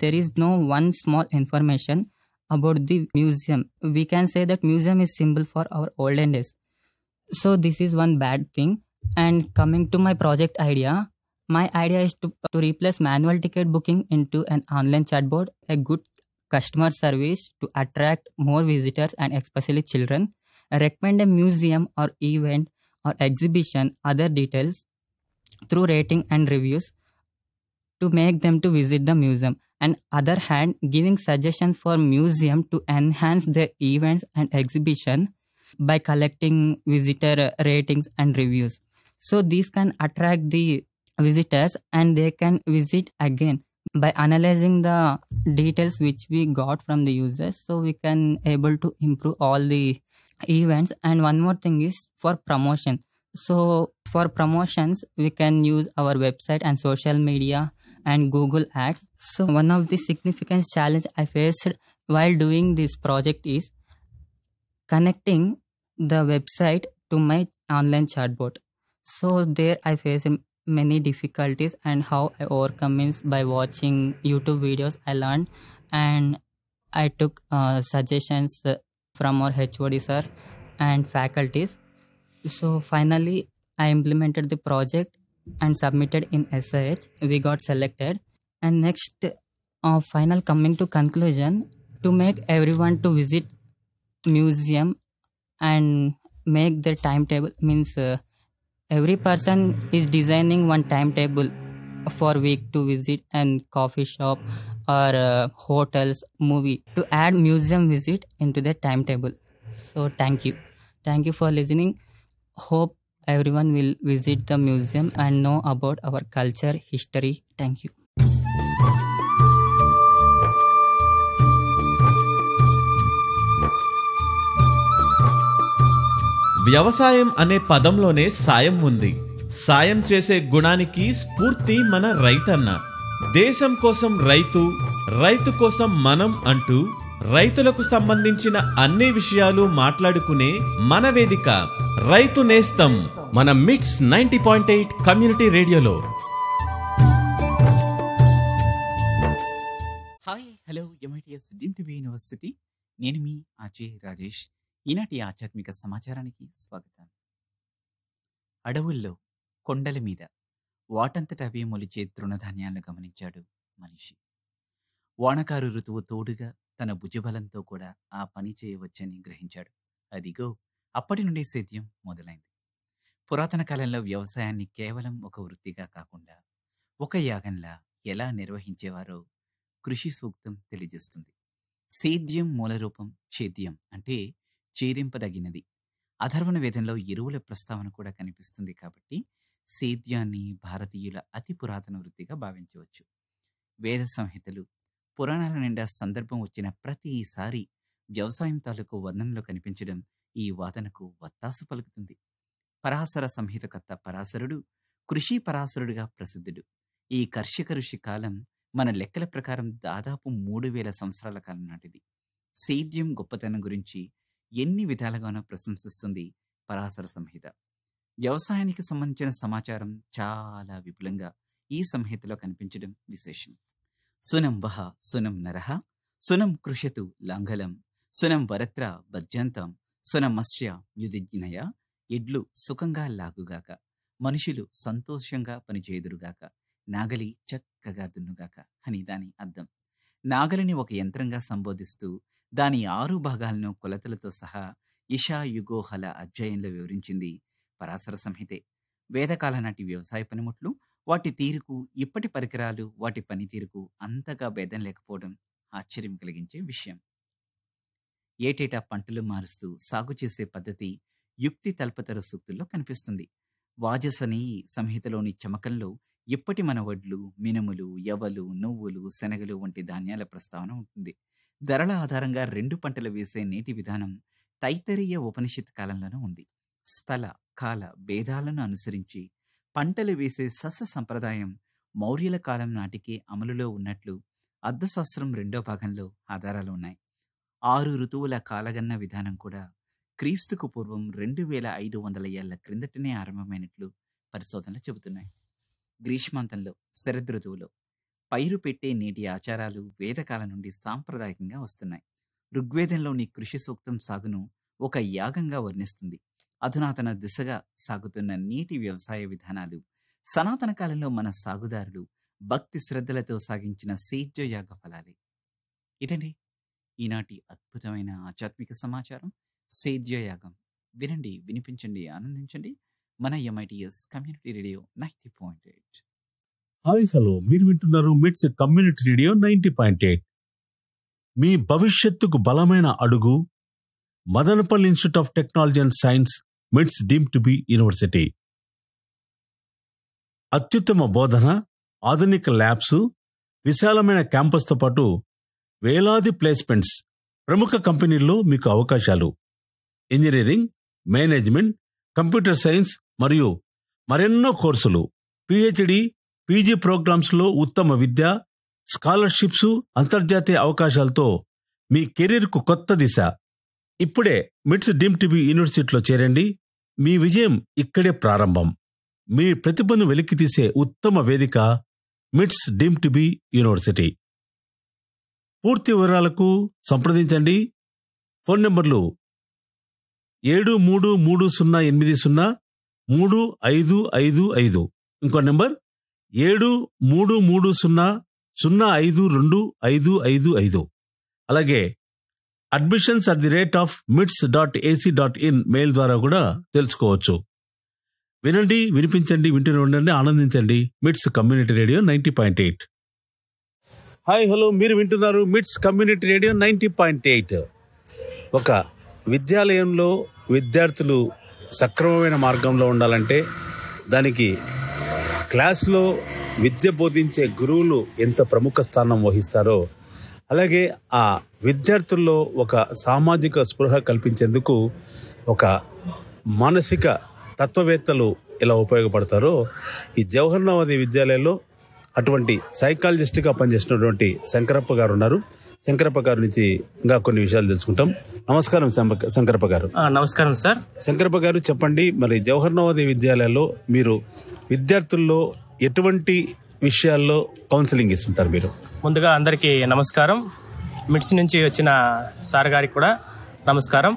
there is no one small information about the museum. We can say that museum is symbol for our olden days. So this is one bad thing. And coming to my project idea, my idea is to, to replace manual ticket booking into an online chatbot, a good customer service to attract more visitors and especially children, recommend a museum or event or exhibition, other details through rating and reviews to make them to visit the museum and other hand giving suggestions for museum to enhance their events and exhibition by collecting visitor ratings and reviews so these can attract the visitors and they can visit again by analyzing the details which we got from the users so we can able to improve all the events and one more thing is for promotion so for promotions we can use our website and social media and google ads so one of the significant challenge i faced while doing this project is connecting the website to my online chatbot so there i face m- many difficulties and how i overcome is by watching youtube videos i learned and i took uh, suggestions uh, from our hod sir and faculties so finally i implemented the project and submitted in sh we got selected and next uh, final coming to conclusion to make everyone to visit museum and make their timetable means uh, every person is designing one timetable for week to visit and coffee shop or uh, hotels movie to add museum visit into their timetable so thank you thank you for listening hope everyone will visit the museum and know about our culture history thank you వ్యవసాయం అనే పదంలోనే సాయం ఉంది సాయం చేసే గుణానికి స్ఫూర్తి మన రైతన్న దేశం కోసం రైతు రైతు కోసం మనం అంటూ రైతులకు సంబంధించిన అన్ని విషయాలు మాట్లాడుకునే మన వేదిక రైతు నేస్తం మన MITS ninety point eight community రేడియోలో hi hello MITS dream TV university నేను మీ ఆచే రాజేష్ ఈనాటి ఆధ్యాత్మిక సమాచారానికి స్వాగతం అడవుల్లో కొండల మీద వాటంతట అవే మొలిచే తృణధాన్యాలను గమనించాడు మనిషి వానకారు ఋతువు తోడుగా తన భుజబలంతో కూడా ఆ పని చేయవచ్చని గ్రహించాడు అదిగో అప్పటి నుండి సేద్యం మొదలైంది పురాతన కాలంలో వ్యవసాయాన్ని కేవలం ఒక వృత్తిగా కాకుండా ఒక యాగంలా ఎలా నిర్వహించేవారో కృషి సూక్తం తెలియజేస్తుంది సేద్యం మూలరూపం ఛేద్యం అంటే ఛేదింపదగినది అధర్వణ వేదంలో ఎరువుల ప్రస్తావన కూడా కనిపిస్తుంది కాబట్టి సేద్యాన్ని భారతీయుల అతి పురాతన వృత్తిగా భావించవచ్చు వేద సంహితలు పురాణాల నిండా సందర్భం వచ్చిన ప్రతిసారి వ్యవసాయం తాలూకు వర్ణనలో కనిపించడం ఈ వాదనకు వత్తాసు పలుకుతుంది పరాశర సంహితకర్త పరాశరుడు కృషి పరాశరుడిగా ప్రసిద్ధుడు ఈ కర్షక ఋషి కాలం మన లెక్కల ప్రకారం దాదాపు మూడు వేల సంవత్సరాల కాలం నాటిది సేద్యం గొప్పతనం గురించి ఎన్ని విధాలుగానో ప్రశంసిస్తుంది పరాశర సంహిత వ్యవసాయానికి సంబంధించిన సమాచారం చాలా విపులంగా ఈ సంహితలో కనిపించడం విశేషం సునం వహ సునం నరహ సునం కృషతు లాంగలం సునం వరత్ర బజ్జంతం సునమస్య యుదిజ్ఞయ ఎడ్లు సుఖంగా లాగుగాక మనుషులు సంతోషంగా పనిచేయుదురుగాక నాగలి చక్కగా దున్నుగాక అని దాని అర్థం నాగలిని ఒక యంత్రంగా సంబోధిస్తూ దాని ఆరు భాగాలను కొలతలతో సహా ఇషా యుగోహల అధ్యాయంలో వివరించింది పరాశర సంహితే వేదకాల నాటి వ్యవసాయ పనిముట్లు వాటి తీరుకు ఇప్పటి పరికరాలు వాటి పనితీరుకు అంతగా భేదం లేకపోవడం ఆశ్చర్యం కలిగించే విషయం ఏటేటా పంటలు మారుస్తూ సాగు చేసే పద్ధతి యుక్తి తల్పతర సూక్తుల్లో కనిపిస్తుంది వాజసని సంహితలోని చమకంలో ఇప్పటి మన వడ్లు మినుములు యవలు నువ్వులు శనగలు వంటి ధాన్యాల ప్రస్తావన ఉంటుంది ధరల ఆధారంగా రెండు పంటలు వేసే నేటి విధానం తైతరీయ ఉపనిషత్ కాలంలోనూ ఉంది స్థల కాల భేదాలను అనుసరించి పంటలు వేసే సస్య సంప్రదాయం మౌర్యుల కాలం నాటికే అమలులో ఉన్నట్లు అర్థశాస్త్రం రెండో భాగంలో ఆధారాలు ఉన్నాయి ఆరు ఋతువుల కాలగన్న విధానం కూడా క్రీస్తుకు పూర్వం రెండు వేల ఐదు వందల ఏళ్ల క్రిందటనే ఆరంభమైనట్లు పరిశోధనలు చెబుతున్నాయి గ్రీష్మాంతంలో శరద్ ఋతువులో పైరు పెట్టే నేటి ఆచారాలు వేదకాలం నుండి సాంప్రదాయకంగా వస్తున్నాయి ఋగ్వేదంలోని కృషి సూక్తం సాగును ఒక యాగంగా వర్ణిస్తుంది అధునాతన దిశగా సాగుతున్న నీటి వ్యవసాయ విధానాలు సనాతన కాలంలో మన సాగుదారులు భక్తి శ్రద్ధలతో సాగించిన సేద్య యాగ ఫలాలే ఇదండి ఈనాటి అద్భుతమైన ఆధ్యాత్మిక సమాచారం సేద్య యాగం వినండి వినిపించండి ఆనందించండి మన MITS community radio ninety point eight hi hello మీరు వింటున్నారు MITS community radio ninety point eight మీ భవిష్యత్తుకు బలమైన అడుగు Madanapalle institute of technology and science MITS deemed to be university అత్యుత్తమ బోధన ఆధునిక ల్యాబ్స్ విశాలమైన క్యాంపస్తో పాటు వేలాది ప్లేస్మెంట్స్ ప్రముఖ కంపెనీల్లో మీకు అవకాశాలు ఇంజనీరింగ్ మేనేజ్మెంట్ కంప్యూటర్ సైన్స్ మరియు మరెన్నో కోర్సులు పిహెచ్డి పీజీ ప్రోగ్రామ్స్లో ఉత్తమ విద్య స్కాలర్షిప్స్ అంతర్జాతీయ అవకాశాలతో మీ కెరీర్కు కొత్త దిశ ఇప్పుడే మిట్స్ డీమ్ టీబీ యూనివర్సిటీలో చేరండి మీ విజయం ఇక్కడే ప్రారంభం మీ ప్రతిభను వెలికితీసే ఉత్తమ వేదిక మిట్స్ డీమ్ టీబీ యూనివర్సిటీ పూర్తి వివరాలకు సంప్రదించండి ఫోన్ నంబర్లు ఏడు మూడు మూడు సున్నా ఎనిమిది సున్నా మూడు ఐదు ఐదు ఐదు ఇంకో నెంబర్ ఏడు మూడు మూడు సున్నా సున్నా ఐదు రెండు ఐదు ఐదు ఐదు అలాగే admissions at the rate of MITS dot AC dot in mail ద్వారా కూడా తెలుసుకోవచ్చు వినండి వినిపించండి వింటూనే ఉండండి ఆనందించండి MITS community radio ninety point eight hi hello మీరు వింటున్నారు MITS community radio ninety point eight ఒక విద్యాలయంలో విద్యార్థులు సక్రమమైన మార్గంలో ఉండాలంటే దానికి క్లాస్లో విద్య బోధించే గురువులు ఎంత ప్రముఖ స్థానం వహిస్తారో అలాగే ఆ విద్యార్థుల్లో ఒక సామాజిక స్పృహ కల్పించేందుకు ఒక మానసిక తత్వవేత్తలు ఎలా ఉపయోగపడతారో ఈ జవహర్ నవోదయ విద్యాలయంలో అటువంటి సైకాలజిస్ట్గా పనిచేసినటువంటి శంకరప్ప గారు ఉన్నారు శంకరప్ప గారి నుంచి ఇంకా కొన్ని విషయాలు తెలుసుకుంటాం నమస్కారం శంప- శంకరప్ప గారు ఆ, నమస్కారం సార్ శంకరప్ప గారు చెప్పండి మరి జవహర్ నవోదయ విద్యాలయాల్లో మీరు విద్యార్థుల్లో ఎటువంటి విషయాల్లో కౌన్సిలింగ్ ఇస్తుంటారు మీరు ముందుగా అందరికీ నమస్కారం మిడ్స్ నుంచి వచ్చిన సార్ గారికి కూడా నమస్కారం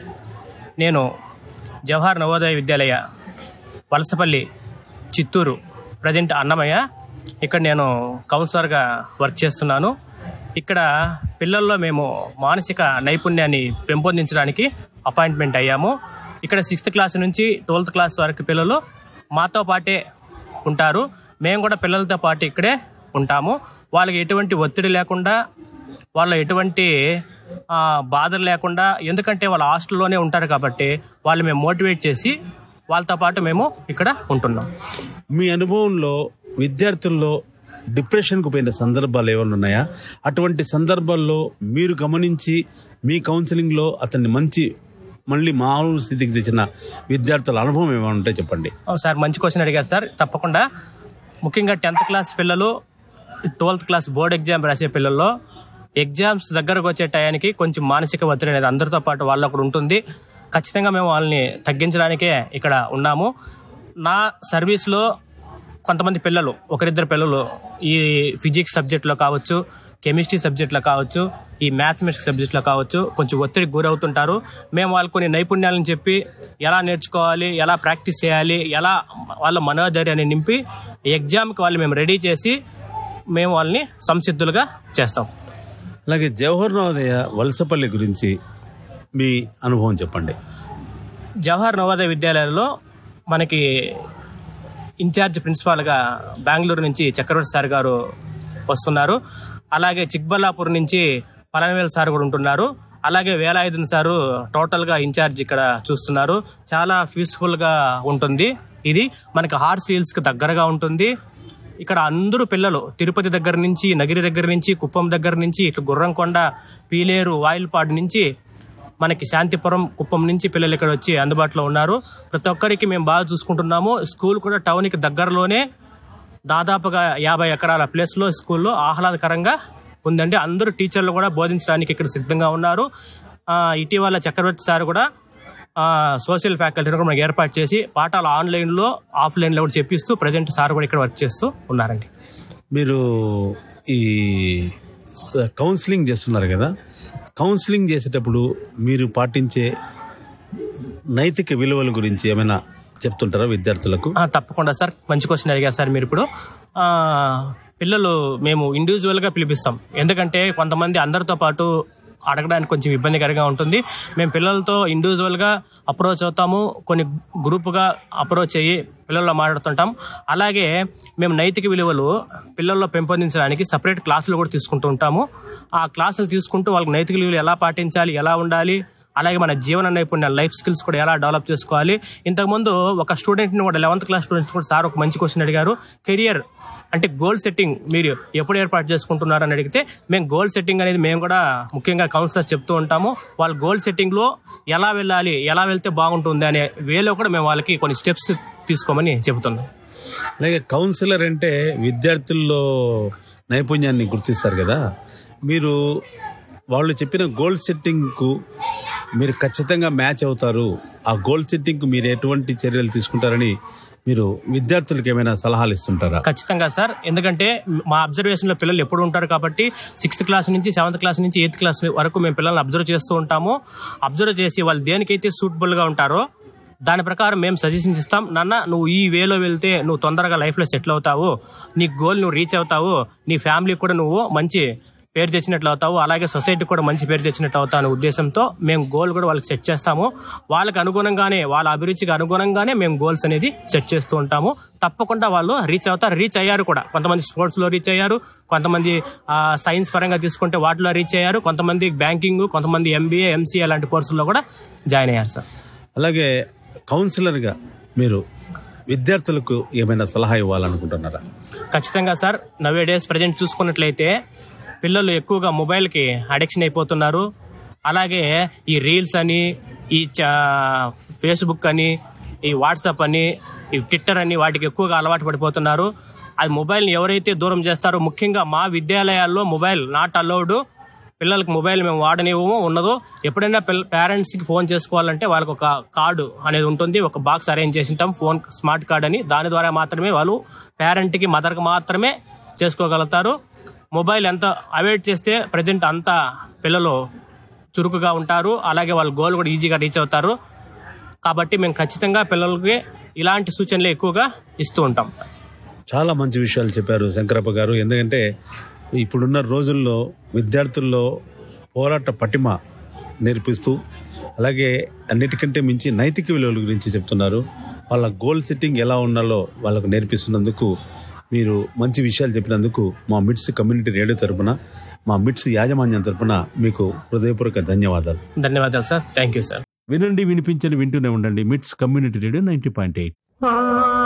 నేను జవహర్ నవోదయ విద్యాలయ వలసపల్లి చిత్తూరు ప్రజెంట్ అన్నమయ్య ఇక్కడ నేను కౌన్సిలర్గా వర్క్ చేస్తున్నాను ఇక్కడ పిల్లల్లో మేము మానసిక నైపుణ్యాన్ని పెంపొందించడానికి అపాయింట్మెంట్ అయ్యాము ఇక్కడ సిక్స్త్ క్లాస్ నుంచి ట్వెల్త్ క్లాస్ వరకు పిల్లలు మాతో పాటే ఉంటారు మేము కూడా పిల్లలతో పాటు ఇక్కడే ఉంటాము వాళ్ళకి ఎటువంటి ఒత్తిడి లేకుండా వాళ్ళ ఎటువంటి ఆ, బాధలు లేకుండా ఎందుకంటే వాళ్ళ హాస్టల్లోనే ఉంటారు కాబట్టి వాళ్ళు మేము మోటివేట్ చేసి వాళ్ళతో పాటు మేము ఇక్కడ ఉంటున్నాం మీ అనుభవంలో విద్యార్థుల్లో డిప్రెషన్కు పోయిన సందర్భాలు ఏమైనా ఉన్నాయా అటువంటి సందర్భాల్లో మీరు గమనించి మీ కౌన్సిలింగ్లో అతన్ని మంచి మళ్ళీ మామూలు స్థితికి తెచ్చిన విద్యార్థుల అనుభవం ఏమైనా ఉంటే చెప్పండి ఓ సార్ మంచి క్వశ్చన్ అడిగారు సార్ తప్పకుండా ముఖ్యంగా టెన్త్ క్లాస్ పిల్లలు ట్వెల్త్ క్లాస్ బోర్డ్ ఎగ్జామ్ రాసే పిల్లల్లో ఎగ్జామ్స్ దగ్గరకు వచ్చే టయానికి కొంచెం మానసిక ఒత్తిడి అనేది అందరితో పాటు వాళ్ళకు కూడా ఉంటుంది ఖచ్చితంగా మేము వాళ్ళని తగ్గించడానికే ఇక్కడ ఉన్నాము నా సర్వీస్లో కొంతమంది పిల్లలు ఒకరిద్దరు పిల్లలు ఈ ఫిజిక్స్ సబ్జెక్ట్లో కావచ్చు కెమిస్ట్రీ సబ్జెక్ట్లో కావచ్చు ఈ మ్యాథమెటిక్స్ సబ్జెక్ట్లో కావచ్చు కొంచెం ఒత్తిడికి గురవుతుంటారు మేము వాళ్ళకు కొన్ని నైపుణ్యాలను చెప్పి ఎలా నేర్చుకోవాలి ఎలా ప్రాక్టీస్ చేయాలి ఎలా వాళ్ళ మనోధైర్యాన్ని నింపి ఎగ్జామ్కి వాళ్ళు మేము రెడీ చేసి మేము వాళ్ళని సంసిద్ధులుగా చేస్తాం అలాగే జవహర్ నవోదయ వలసపల్లి గురించి మీ అనుభవం చెప్పండి జవహర్ నవోదయ విద్యాలయాలలో మనకి ఇన్ఛార్జ్ ప్రిన్సిపాల్గా బెంగళూరు నుంచి చక్రవర్తి సార్ గారు వస్తున్నారు అలాగే చిక్బల్లాపూర్ నుంచి పలనవేల్ సార్ కూడా ఉంటున్నారు అలాగే వేలాయుధన్ సారు టోటల్గా ఇన్ఛార్జ్ ఇక్కడ చూస్తున్నారు చాలా పీస్ఫుల్గా ఉంటుంది ఇది మనకి హార్స్ హిల్స్కి దగ్గరగా ఉంటుంది ఇక్కడ అందరూ పిల్లలు తిరుపతి దగ్గర నుంచి నగిరి దగ్గర నుంచి కుప్పం దగ్గర నుంచి ఇట్లా గుర్రంకొండ పీలేరు వాయిల్పాడు నుంచి మనకి శాంతిపురం కుప్పం నుంచి పిల్లలు ఇక్కడ వచ్చి అందుబాటులో ఉన్నారు ప్రతి ఒక్కరికి మేము బాగా చూసుకుంటున్నాము స్కూల్ కూడా టౌన్కి దగ్గరలోనే దాదాపుగా యాభై ఎకరాల ప్లేస్లో స్కూల్లో ఆహ్లాదకరంగా ఉందండి అందరూ టీచర్లు కూడా బోధించడానికి ఇక్కడ సిద్ధంగా ఉన్నారు ఆ, ఇటీవల చక్రవర్తి సార్ కూడా ఆ, సోషల్ ఫ్యాకల్టీని కూడా మనకి ఏర్పాటు చేసి పాఠాలు ఆన్లైన్లో ఆఫ్లైన్లో కూడా చెప్పిస్తూ ప్రజెంట్ సార్ కూడా ఇక్కడ వర్క్ చేస్తూ ఉన్నారండి మీరు ఈ స- కౌన్సిలింగ్ చేస్తున్నారు కదా కౌన్సిలింగ్ చేసేటప్పుడు మీరు పాటించే నైతిక విలువల గురించి ఏమైనా చెప్తుంటారా విద్యార్థులకు ఆ, తప్పకుండా సార్ మంచి క్వశ్చన్ అడిగారు సార్ మీరు ఇప్పుడు ఆ, పిల్లలు మేము ఇండివిజువల్గా పిలిపిస్తాం ఎందుకంటే కొంతమంది అందరితో పాటు అడగడానికి కొంచెం ఇబ్బందికరంగా ఉంటుంది మేము పిల్లలతో ఇండివిజువల్గా అప్రోచ్ అవుతాము కొన్ని గ్రూపుగా అప్రోచ్ అయ్యి పిల్లల్లో మాట్లాడుతుంటాం అలాగే మేము నైతిక విలువలు పిల్లల్లో పెంపొందించడానికి సపరేట్ క్లాసులు కూడా తీసుకుంటూ ఉంటాము ఆ క్లాసులు తీసుకుంటూ వాళ్ళకి నైతిక విలువలు ఎలా పాటించాలి ఎలా ఉండాలి అలాగే మన జీవన నైపుణ్యాలు లైఫ్ స్కిల్స్ కూడా ఎలా డెవలప్ చేసుకోవాలి ఇంతకుముందు ఒక స్టూడెంట్ని కూడా లెవెంత్ క్లాస్ స్టూడెంట్ కూడా సార్ ఒక మంచి క్వశ్చన్ అడిగారు కెరియర్ అంటే గోల్ సెట్టింగ్ మీరు ఎప్పుడు ఏర్పాటు చేసుకుంటున్నారని అడిగితే మేము గోల్ సెట్టింగ్ అనేది మేము కూడా ముఖ్యంగా కౌన్సిలర్స్ చెప్తూ ఉంటాము వాళ్ళ గోల్ సెట్టింగ్లో ఎలా వెళ్ళాలి ఎలా వెళ్తే బాగుంటుంది అనే వేలో కూడా మేము వాళ్ళకి కొన్ని స్టెప్స్ తీసుకోమని చెబుతున్నాం అలాగే కౌన్సిలర్ అంటే విద్యార్థుల్లో నైపుణ్యాన్ని గుర్తిస్తారు కదా మీరు వాళ్ళు చెప్పిన గోల్ సెట్టింగ్కు మీరు ఖచ్చితంగా మ్యాచ్ అవుతారు ఆ గోల్ సెట్టింగ్కు మీరు ఎటువంటి చర్యలు తీసుకుంటారని మీరు విద్యార్థులకు ఏమైనా సలహాలు ఇస్తుంటారా ఖచ్చితంగా సార్ ఎందుకంటే మా అబ్జర్వేషన్ లో పిల్లలు ఎప్పుడు ఉంటారు కాబట్టి సిక్స్త్ క్లాస్ నుంచి సెవెంత్ క్లాస్ నుంచి ఎయిత్ క్లాస్ వరకు మేము పిల్లల్ని అబ్జర్వ్ చేస్తూ ఉంటాము అబ్జర్వ్ చేసి వాళ్ళు దేనికైతే సూటబుల్ గా ఉంటారో దాని ప్రకారం మేము సజెషన్స్ ఇస్తాం నాన్న నువ్వు ఈ వేలో వెళ్తే నువ్వు తొందరగా లైఫ్ లో సెటిల్ అవుతావు నీ గోల్ నువ్వు రీచ్ అవుతావు నీ ఫ్యామిలీకి కూడా నువ్వు మంచి పేరు తెచ్చినట్లు అవుతావు అలాగే సొసైటీకి కూడా మంచి పేరు తెచ్చినట్లు అవుతావు అనే ఉద్దేశంతో మేము గోల్ కూడా వాళ్ళకి సెట్ చేస్తాము వాళ్ళకి అనుగుణంగానే వాళ్ళ అభిరుచికి అనుగుణంగానే మేము గోల్స్ అనేది సెట్ చేస్తూ ఉంటాము తప్పకుండా వాళ్ళు రీచ్ అవుతారు రీచ్ అయ్యారు కూడా కొంతమంది స్పోర్ట్స్ లో రీచ్ అయ్యారు కొంతమంది సైన్స్ పరంగా తీసుకుంటే వాటిలో రీచ్ అయ్యారు కొంతమంది బ్యాంకింగ్ కొంతమంది ఎంబీఏ ఎంసీఏ లాంటి కోర్సుల్లో కూడా జాయిన్ అయ్యారు సార్ అలాగే కౌన్సిలర్గా మీరు విద్యార్థులకు ఏమైనా సలహా ఇవ్వాలనుకుంటున్నారా ఖచ్చితంగా సార్ నవే డేస్ ప్రజెంట్ చూసుకున్నట్లయితే పిల్లలు ఎక్కువగా మొబైల్కి అడిక్షన్ అయిపోతున్నారు అలాగే ఈ రీల్స్ అని ఈ చా- ఫేస్బుక్ అని ఈ వాట్సాప్ అని ఈ ట్విట్టర్ అని వాటికి ఎక్కువగా అలవాటు పడిపోతున్నారు అది మొబైల్ని ఎవరైతే దూరం చేస్తారో ముఖ్యంగా మా విద్యాలయాల్లో మొబైల్ నాట్ అలౌడ్ పిల్లలకి మొబైల్ మేము వాడనివ్వము ఉన్నదో ఎప్పుడైనా పిల్ల పేరెంట్స్కి ఫోన్ చేసుకోవాలంటే వాళ్ళకి ఒక కార్డు అనేది ఉంటుంది ఒక బాక్స్ అరేంజ్ చేసి ఉంటాం ఫోన్ స్మార్ట్ కార్డ్ అని దాని ద్వారా మాత్రమే వాళ్ళు పేరెంట్కి మదర్కి మాత్రమే చేసుకోగలుగుతారు మొబైల్ ఎంత అవాయిడ్ చేస్తే ప్రజెంట్ అంత పిల్లలు చురుకుగా ఉంటారు అలాగే వాళ్ళ గోల్ కూడా ఈజీగా రీచ్ అవుతారు కాబట్టి మేము ఖచ్చితంగా పిల్లలకి ఇలాంటి సూచనలు ఎక్కువగా ఇస్తూ ఉంటాం చాలా మంచి విషయాలు చెప్పారు శంకరప్ప గారు ఎందుకంటే ఇప్పుడున్న రోజుల్లో విద్యార్థుల్లో పోరాట పటిమ నేర్పిస్తూ అలాగే అన్నిటికంటే మించి నైతిక విలువల గురించి చెప్తున్నారు వాళ్ళ గోల్ సెట్టింగ్ ఎలా ఉండాలో వాళ్ళకు నేర్పిస్తున్నందుకు మీరు మంచి విషయాలు చెప్పినందుకు మా మిట్స్ కమ్యూనిటీ రేడియో తరపున మా మిట్స్ యాజమాన్యం తరపున మీకు హృదయపూర్వక ధన్యవాదాలు ధన్యవాదాలు సార్ థ్యాంక్ యూ సార్ వినండి వినిపించని వింటూనే ఉండండి MITS community radio ninety point eight